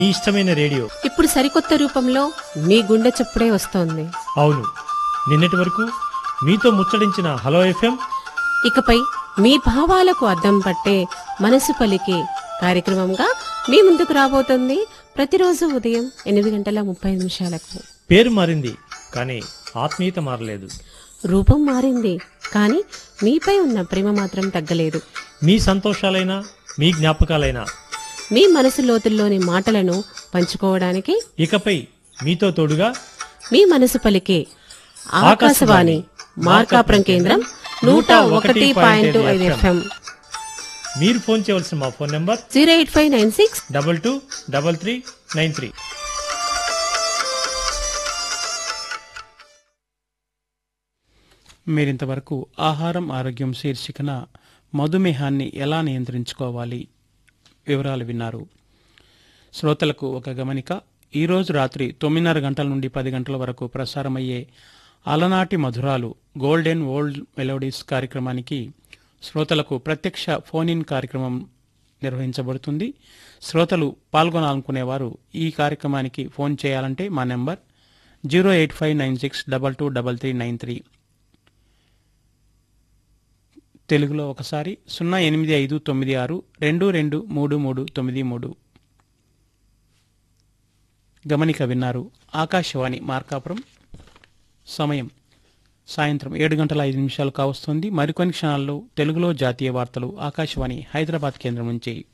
మీ ఇష్టమైన రేడియో ఇప్పుడు సరికొత్త రూపంలో మీ గుండె చప్పుడే వస్తోంది అవును నిన్నటి వరకు మీతో ముచ్చడించిన హలో ఎఫ్ఎం ఇకపై మీ భావాలకు అద్దం పట్టే మనసు పలికే కార్యక్రమంగా మీ ముందుకు రాబోతుంది ప్రతిరోజు ఉదయం ఎనిమిది గంటల ముప్పై నిమిషాలకు పేరు మారింది కానీ ఆత్మీయత మారలేదు రూపం మారింది కానీ మీపై ఉన్న ప్రేమ మాత్రం తగ్గలేదు మీ సంతోషాలైనా మీ జ్ఞాపకాలైనా మీ మనసు లోతుల్లోని మాటలను పంచుకోవడానికి ఇకపై మీతో తోడుగా మీ మనసు పలికే ఆకాశవాణి మార్కాపురం కేంద్రం నూట ఒకటి పాయింట్ ఐదు ఎఫ్ఎం మీరు ఫోన్ చేయవలసిన మా phone number zero eight five nine six double two double three nine three మీరింతవరకు ఆహారం ఆరోగ్యం శీర్షికన మధుమేహాన్ని ఎలా నియంత్రించుకోవాలి వివరాలు విన్నారు శ్రోతలకు ఒక గమనిక ఈరోజు రాత్రి తొమ్మిదిన్నర గంటల నుండి పది గంటల వరకు ప్రసారమయ్యే అలనాటి మధురాలు గోల్డెన్ ఓల్డ్ మెలోడీస్ కార్యక్రమానికి శ్రోతలకు ప్రత్యక్ష ఫోన్ ఇన్ కార్యక్రమం నిర్వహించబడుతుంది శ్రోతలు పాల్గొనాలనుకునేవారు ఈ కార్యక్రమానికి ఫోన్ చేయాలంటే మా number zero eight five nine six double two double three nine three తెలుగులో ఒకసారి సున్నా ఎనిమిది ఐదు తొమ్మిది ఆరు రెండు రెండు మూడు మూడు తొమ్మిది మూడు గమనిక విన్నారు ఆకాశవాణి మార్కాపురం సమయం సాయంత్రం ఏడు గంటల ఐదు నిమిషాలు కావస్తుంది మరికొన్ని క్షణాల్లో తెలుగులో జాతీయ వార్తలు ఆకాశవాణి హైదరాబాద్ కేంద్రం నుంచి